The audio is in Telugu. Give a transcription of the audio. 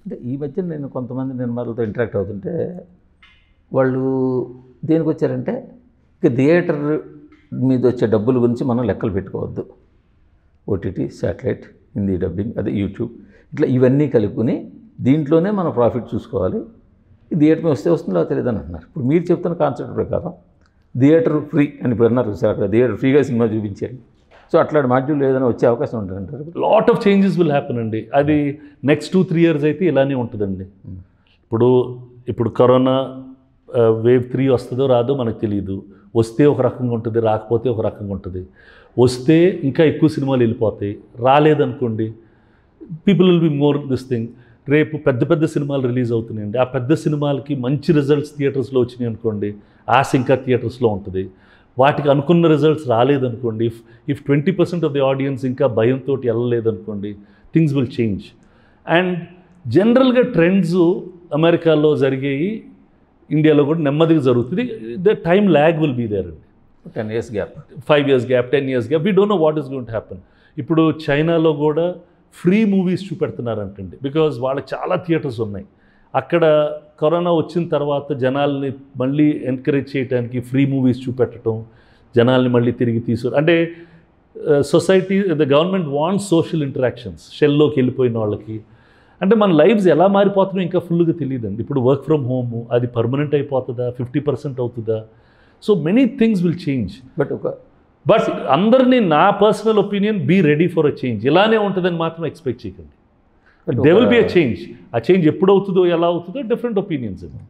అంటే ఈ మధ్య నేను కొంతమంది నిర్మాతలతో ఇంటరాక్ట్ అవుతుంటే వాళ్ళు దేనికి వచ్చారంటే ఇక థియేటర్ మీద వచ్చే డబ్బుల గురించి మనం లెక్కలు పెట్టుకోవద్దు ఓటీటీ శాటిలైట్ హిందీ డబ్బింగ్ అదే యూట్యూబ్ ఇట్లా ఇవన్నీ కలుపుకుని దీంట్లోనే మనం ప్రాఫిట్ చూసుకోవాలి ఈ థియేటర్ మీద వస్తే వస్తుందో తెలియదు అని అంటున్నారు ఇప్పుడు మీరు చెప్తున్న కాన్సెప్ట్ ప్రకారం థియేటర్ ఫ్రీ అని ఇప్పుడు అన్నారు సార్ అక్కడ థియేటర్ ఫ్రీగా సినిమా చూపించారు సో అట్లాంటి మాడ్యూల్ ఏదైనా వచ్చే అవకాశం ఉంటుందంటారు lot of changes will happen అండి అది నెక్స్ట్ టూ త్రీ ఇయర్స్ అయితే ఇలానే ఉంటుందండి ఇప్పుడు ఇప్పుడు కరోనా వేవ్ త్రీ వస్తుందో రాదో మనకు తెలియదు వస్తే ఒక రకంగా ఉంటుంది రాకపోతే ఒక రకంగా ఉంటుంది వస్తే ఇంకా ఎక్కువ సినిమాలు వెళ్ళిపోతాయి రాలేదనుకోండి people will be more this thing రేపు పెద్ద పెద్ద సినిమాలు రిలీజ్ అవుతున్నాయండి ఆ పెద్ద సినిమాలకి మంచి రిజల్ట్స్ థియేటర్స్లో వచ్చినాయి అనుకోండి ఆశ ఇంకా థియేటర్స్లో ఉంటుంది వాటికి అనుకున్న రిజల్ట్స్ రాలేదనుకోండి if if twenty percent of the audience ఇంకా భయంతో వెళ్ళలేదనుకోండి థింగ్స్ విల్ చేంజ్ అండ్ జనరల్గా ట్రెండ్స్ అమెరికాలో జరిగేవి ఇండియాలో కూడా నెమ్మదిగా జరుగుతుంది the time lag will be there అండి ten years gap five years gap ten years gap we don't know what is going to happen ఇప్పుడు చైనాలో కూడా ఫ్రీ మూవీస్ చూపెడుతున్నారంటండి బికాజ్ వాళ్ళకి చాలా థియేటర్స్ ఉన్నాయి అక్కడ కరోనా వచ్చిన తర్వాత జనాల్ని మళ్ళీ ఎంకరేజ్ చేయడానికి ఫ్రీ మూవీస్ చూపెట్టడం జనాల్ని మళ్ళీ తిరిగి తీసు అంటే society the government wants social interactions షెల్లోకి వెళ్ళిపోయిన వాళ్ళకి అంటే మన లైఫ్స్ ఎలా మారిపోతున్నాయో ఇంకా ఫుల్గా తెలియదండి ఇప్పుడు వర్క్ ఫ్రమ్ హోమ్ అది పర్మనెంట్ అయిపోతుందా ఫిఫ్టీ పర్సెంట్ అవుతుందా so many things will change but ఒక బట్ అందరినీ నా personal opinion be ready for a change ఇలానే ఉంటుందని మాత్రం ఎక్స్పెక్ట్ చేయకండి But they will be a ఒక- చేంజ్ ఆ చేంజ్ ఎప్పుడు అవుతుందో ఎలా అవుతుందో డిఫరెంట్ ఒపీనియన్స్